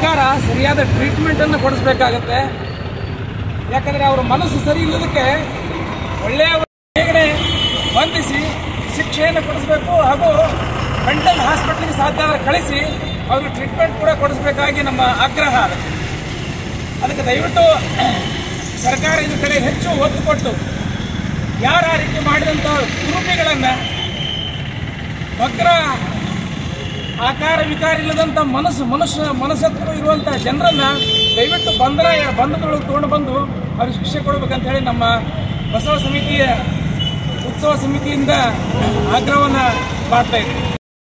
ಸರ್ಕಾರ ಸರಿಯಾದ ಟ್ರೀಟ್ಮೆಂಟನ್ನು ಕೊಡಿಸ್ಬೇಕಾಗತ್ತೆ ಯಾಕಂದರೆ ಅವರ ಮನಸ್ಸು ಸರಿ ಇಲ್ಲದಕ್ಕೆ ಒಳ್ಳೆಯ ಬೇಗನೆ ಬಂಧಿಸಿ ಶಿಕ್ಷೆಯನ್ನು ಕೊಡಿಸಬೇಕು ಹಾಗೂ ಮೆಂಟಲ್ ಹಾಸ್ಪಿಟ್ಲಿಗೆ ಸಾಧ್ಯ ಆದರೆ ಕಳಿಸಿ ಅವ್ರಿಗೆ ಟ್ರೀಟ್ಮೆಂಟ್ ಕೂಡ ಕೊಡಿಸಬೇಕಾಗಿ ನಮ್ಮ ಆಗ್ರಹ ಅದಕ್ಕೆ ಅದಕ್ಕೆ ದಯವಿಟ್ಟು ಸರ್ಕಾರ ಇದ್ರ ಕಡೆ ಹೆಚ್ಚು ಒತ್ತು ಕೊಟ್ಟು ಯಾರು ಆ ರೀತಿ ಮಾಡಿದಂಥ ಕುರುಪಿಗಳನ್ನು ವಕ್ರ ಆಕಾರ ವಿಕಾರ ಇಲ್ಲದಂಥ ಮನಸ್ಸು ಮನುಷ್ಯ ಮನಸ್ಸತ್ವ ಇರುವಂಥ ಜನರನ್ನ ದಯವಿಟ್ಟು ಬಂಧನ ಬಂಧನದೊಳಗೆ ತೊಗೊಂಡು ಬಂದು ಅವ್ರಿಗೆ ಶಿಕ್ಷೆ ಕೊಡಬೇಕಂತ ಹೇಳಿ ನಮ್ಮ ಬಸವ ಸಮಿತಿಯ ಉತ್ಸವ ಸಮಿತಿಯಿಂದ ಆಗ್ರಹವನ್ನು ಮಾಡ್ತಾ ಇದ್ದೀವಿ